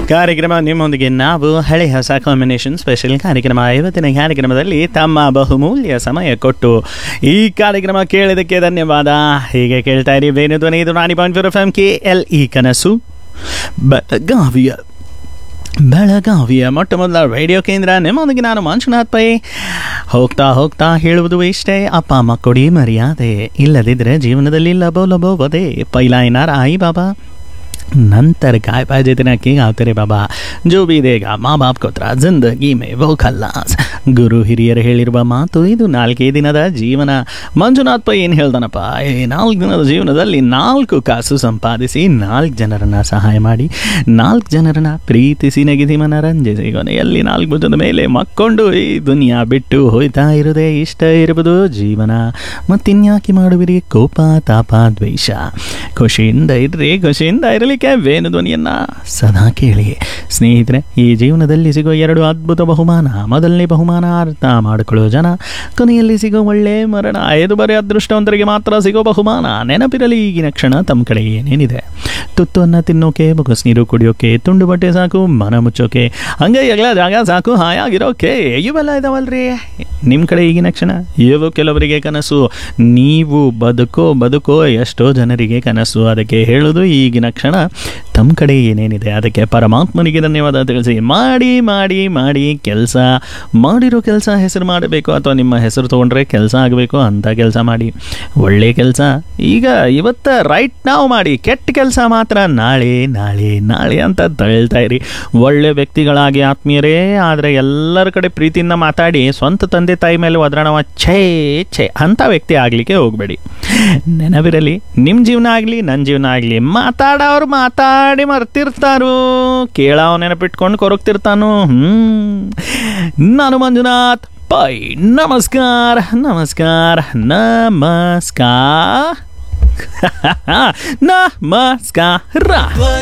ಕಾರ್ಯಕ್ರಮ ನಿಮ್ಮೊಂದಿಗೆ ನಾವು ಹಳೆ ಹೊಸ ಕಾಂಬಿನೇಷನ್ ಸ್ಪೆಷಲ್ ಕಾರ್ಯಕ್ರಮ ಇವತ್ತಿನ ಕಾರ್ಯಕ್ರಮದಲ್ಲಿ ತಮ್ಮ ಬಹುಮೂಲ್ಯ ಸಮಯ ಕೊಟ್ಟು ಈ ಕಾರ್ಯಕ್ರಮ ಕೇಳಿದಕ್ಕೆ ಧನ್ಯವಾದ ಹೀಗೆ ಕೇಳ್ತಾ ಇರಿ ಬೇನು ಧ್ವನಿ ಇದು ninety point four F M K L E ಕನಸು ಬೆಳಗಾವಿಯ ಬೆಳಗಾವಿಯ ಮೊಟ್ಟ ಮೊದಲ ರೇಡಿಯೋ ಕೇಂದ್ರ ನಿಮ್ಮೊಂದಿಗೆ ನಾನು ಮಂಜುನಾಥ್ ಪೈ ಹೋಗ್ತಾ ಹೋಗ್ತಾ ಹೇಳುವುದು ಇಷ್ಟೇ ಅಪ್ಪ ಅಮ್ಮ ಕೊಡಿ ಮರ್ಯಾದೆ ಇಲ್ಲದಿದ್ದರೆ ಜೀವನದಲ್ಲಿ ಲಬೋ ಲಬೋ ವದೆ ಪೈಲಾ ಏನಾರ ಆಯಿ ಬಾಬಾ नंतर काय पाहिजे ते नक्की गावते रे बाबा जो ಬಿ ದೇಗ ಮಾ ಬಾಪ್ ಕೋತ್ರ ಜಿಂದಗಿ ಮೇ ವೋ ಖಲ್ಲಾಸ್ ಗುರು ಹಿರಿಯರು ಹೇಳಿರುವ ಮಾತು ಇದು ನಾಲ್ಕೇ ದಿನದ ಜೀವನ ಮಂಜುನಾಥ್ ಪೈ ಏನು ಹೇಳ್ದಾನಪ್ಪ ಈ ನಾಲ್ಕು ದಿನದ ಜೀವನದಲ್ಲಿ ನಾಲ್ಕು ಕಾಸು ಸಂಪಾದಿಸಿ ನಾಲ್ಕು ಜನರನ್ನ ಸಹಾಯ ಮಾಡಿ ನಾಲ್ಕು ಜನರನ್ನ ಪ್ರೀತಿಸಿ ನಗಿಸಿ ಮನರಂಜಿಸಿ ಕೊನೆಯಲ್ಲಿ ನಾಲ್ಕು ಭುಜದ ಮೇಲೆ ಮಕ್ಕೊಂಡು ಈ ದುನಿಯಾ ಬಿಟ್ಟು ಹೋಯ್ತಾ ಇರೋದೇ ಇಷ್ಟ ಇರುವುದು ಜೀವನ ಮತ್ತಿನ್ಯಾಕೆ ಮಾಡುವಿರಿ ಕೋಪ ತಾಪ ದ್ವೇಷ ಖುಷಿಯಿಂದ ಇರ್ರಿ ಖುಷಿಯಿಂದ ಇರಲಿಕ್ಕೆ ವೇಣು ಧ್ವನಿಯನ್ನ ಸದಾ ಕೇಳಿ ಸ್ನೇಹಿತರೆ ಈ ಜೀವನದಲ್ಲಿ ಸಿಗೋ ಎರಡು ಅದ್ಭುತ ಬಹುಮಾನ ಮೊದಲನೇ ಬಹುಮಾನ ಅರ್ಥ ಮಾಡಿಕೊಳ್ಳೋ ಜನ ಕೊನೆಯಲ್ಲಿ ಸಿಗೋ ಒಳ್ಳೆ ಮರಣ ಐದು ಬರೀ ಅದೃಷ್ಟವಂತರಿಗೆ ಮಾತ್ರ ಸಿಗೋ ಬಹುಮಾನ ನೆನಪಿರಲಿ ಈಗಿನ ಕ್ಷಣ ತಮ್ಮ ಕಡೆ ಏನೇನಿದೆ ತುತ್ತು ಅನ್ನ ತಿನ್ನೋಕೆ ಬೊಗಸ್ ನೀರು ಕುಡಿಯೋಕೆ ತುಂಡು ಬಟ್ಟೆ ಸಾಕು ಮನ ಮುಚ್ಚೋಕೆ ಹಂಗೆ ಎಲ್ಲ ಜಾಗ ಸಾಕು ಹಾಯಾಗಿರೋಕೆ ಇವೆಲ್ಲ ಇದಾವಲ್ರಿ ನಿಮ್ಮ ಕಡೆ ಈಗಿನ ಕ್ಷಣ ಇವು ಕೆಲವರಿಗೆ ಕನಸು ನೀವು ಬದುಕೋ ಬದುಕೋ ಎಷ್ಟೋ ಜನರಿಗೆ ಕನಸು ಅದಕ್ಕೆ ಹೇಳೋದು ಈಗಿನ ಕ್ಷಣ ತಮ್ಮ ಕಡೆ ಏನೇನಿದೆ ಅದಕ್ಕೆ ಪರಮಾತ್ಮನಿಗೆ ಧನ್ಯವಾದ ತಿಳಿಸಿ ಮಾಡಿ ಮಾಡಿ ಮಾಡಿ ಕೆಲಸ ಮಾಡಿರೋ ಕೆಲಸ ಹೆಸರು ಮಾಡಬೇಕು ಅಥವಾ ನಿಮ್ಮ ಹೆಸರು ತೊಗೊಂಡ್ರೆ ಕೆಲಸ ಆಗಬೇಕು ಅಂತ ಕೆಲಸ ಮಾಡಿ ಒಳ್ಳೆ ಕೆಲಸ ಈಗ ಇವತ್ತ ರೈಟ್ ನಾವು ಮಾಡಿ ಕೆಟ್ಟ ಕೆಲಸ ಮಾತ್ರ ನಾಳೆ ನಾಳೆ ನಾಳೆ ಅಂತ ತಳ್ತಾ ಇರಿ ಒಳ್ಳೆ ವ್ಯಕ್ತಿಗಳಾಗಿ ಆತ್ಮೀಯರೇ ಆದರೆ ಎಲ್ಲರ ಕಡೆ ಪ್ರೀತಿಯಿಂದ ಮಾತಾಡಿ ಸ್ವಂತ ತಂದೆ ತಾಯಿ ಮೇಲೆ ಒದ್ರಣವ ಛೇ ಛೇ ಅಂಥ ವ್ಯಕ್ತಿ ಆಗಲಿಕ್ಕೆ ಹೋಗಬೇಡಿ ನೆನಪಿರಲಿ ನಿಮ್ಮ ಜೀವನ ಆಗಲಿ ನನ್ನ ಜೀವನ ಆಗಲಿ ಮಾತಾಡೋರು ಮಾತಾಡಿ ಮರ್ತಿರ್ತಾರು ಕೇಳಾವ ನೆನಪಿಟ್ಕೊಂಡು ಕೊರಗ್ತಿರ್ತಾನು ಹ್ಞೂ ನಾನು ಮಂಜುನಾಥ್ ಪೈ ನಮಸ್ಕಾರ ನಮಸ್ಕಾರ ನಮಸ್ಕಾರ ನಮಸ್ಕಾರ